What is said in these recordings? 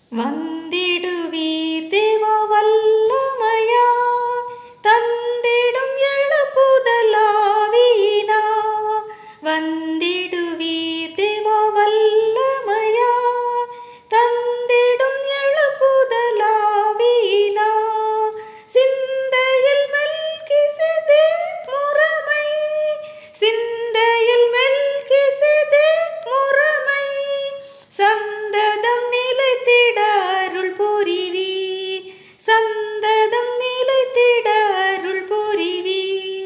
வந்திடுவீர் தேவ வல்லமையா தந்திடும் எழுப்புதலாவினா வந்திடுவீர் தேவ வல்லமையா தந்திடும் எழுப்புதலாவினா சிந்தையில் மெல்கிசெதேக் முறைமை சிந்தையில் மெல்கிசெதேக் முறைமை சந்ததம் நிலைத்திட அருள் புரிவி சந்ததம் நிலைத்திட அருள் புரிவி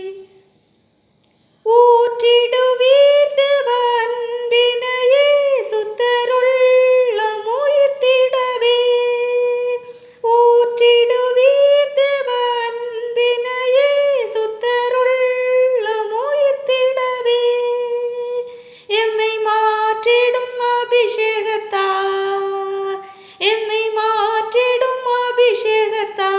ஊற்றிடுவீர் தேவ அன்பினையே சுத்தருள்ளம் உயிர்த்திடவே ஊற்றிடுவீர் தேவ அன்பினையே சுத்தருள்ளம் உயிர்த்திடவே எம்மை மாற்றிடும் அபிஷேகத்தா எம்மை மாற்றிடும் அபிஷேகத்தா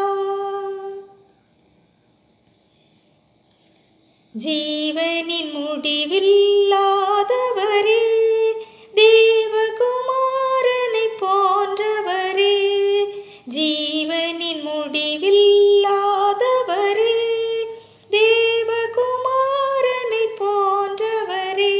ஜீவனின் முடிவில்லாதவரே தேவகுமாரனை போன்றவரே ஜீவனின் முடிவில்லாதவரே தேவகுமாரனை போன்றவரே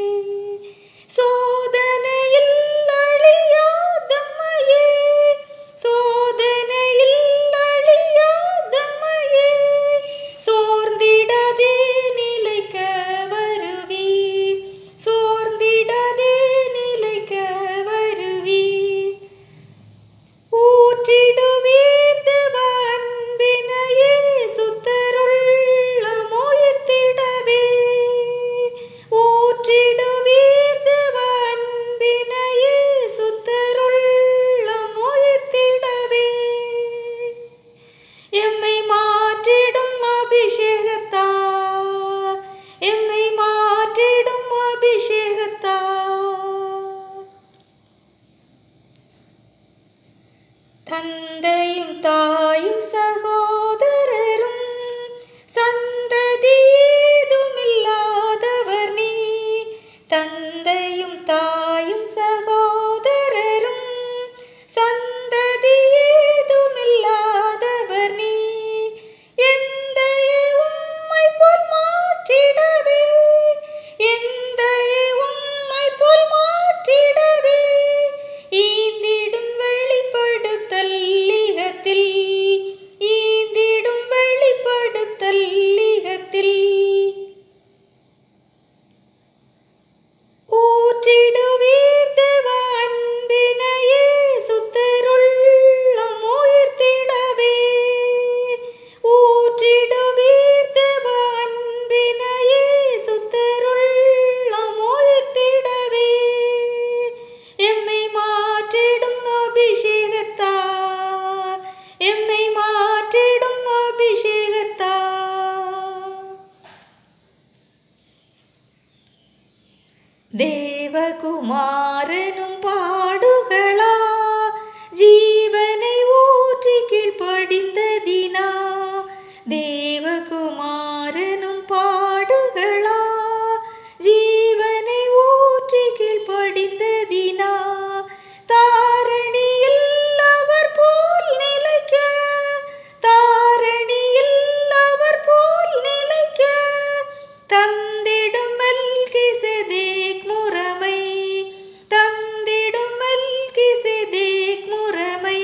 சோதனையில் அழியாதம்மையே சோதனையில் அழியாதம்மையே சோர்ந்திடாதே நிலைக்க வருவீர் சோர்ந்திடாதே நிலைக்க வருவீர் ஊற்றிடுவீர் தேவ அன்பினையே சுத்தருள்ளம் உயிர்த்திடவே ஊற்றிடுவீர் தேவ அன்பினையே சுத்தருள்ளம் உயிர்த்திடவே எம்மை மாற்றிடும் அபிஷேகத்தா எம்மை மாற்றிடும் அபிஷேகத்தா தந்தையும் தாயும் சகோதரரும் சந்ததி ஏதுமில்லாதவர் நீ தந்தையும் தாயும் சகோதரரும் சந்ததி ஏதுமில்லாதவர் நீ எந்த உம்மை போல் மாற்றிடவே எந்த உம்மை போல் மாற்றிடவே ஈந்திடும் வெளிப்படுத்தல் லிகத்தில் ஈந்திடும் வெளிப்படுத்தல் லிகத்தில் ஊற்றிடுவீர் தேவ அன்பினையே சுத்தருள்ளம் உயிர்த்திடவே ஊற்றிடுவீர் தேவ அன்பினையே சுத்தருள்ளம் உயிர்த்திடவே எம்மை மாற்றிடும் அபிஷேகத்தா எம்மை மாற்றிடும் அபிஷேகத்தா தேவகுமாரனும் பாடுகளா ஜீவனை ஊற்றி கீழ்ப்படிந்ததினா தேவகுமாரனும் பாடுகளா ஜீவனை ஊற்றி கீழ்ப்படிந்ததினா தாரணியில் அவர் போல் நிலைக்க தாரணியில் அவர் போல் நிலைக்க தந்திடும் மெல்கிசெதேக் முறைமை தந்திடும் மெல்கிசெதேக் முறைமை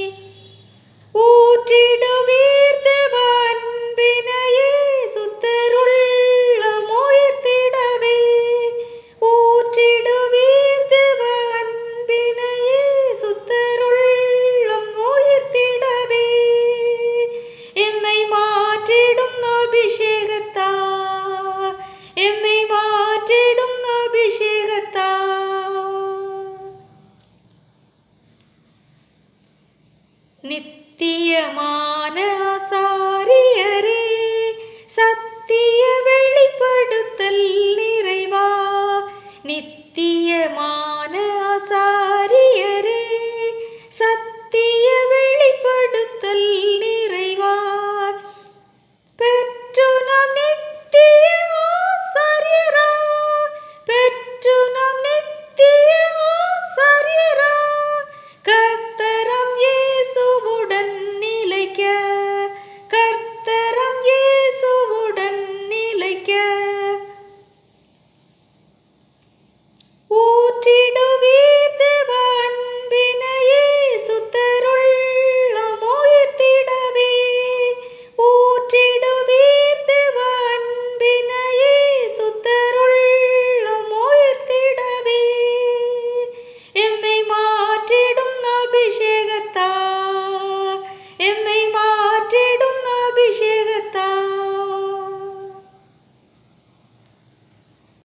ஊற்றிடுவீர் தேவ அன்பினையே சுத்தருள்ளம் உயிர்த்திடவே ஊற்றிடுவீர் தேவ அன்பினையே சுத்தருள்ளம் உயிர்த்திடவே எம்மை மாற்றிடும் அபிஷேகத்தா எம்மை மாற்றிடும் அபிஷேகத்தா நித்தியமான ஆசாரியரே சத்திய வெளிப்படுத்தல் நிறைவா நித்தியமான ஆசாரியரே சத்திய வெளிப்படுத்தல் நிறைவா பெற்று நாம் நித்திய ஆசாரியரா பெற்று நாம் நித்திய ஆசாரியரா கத்த மாற்றிடும் அபிஷேகத்தா எம்மை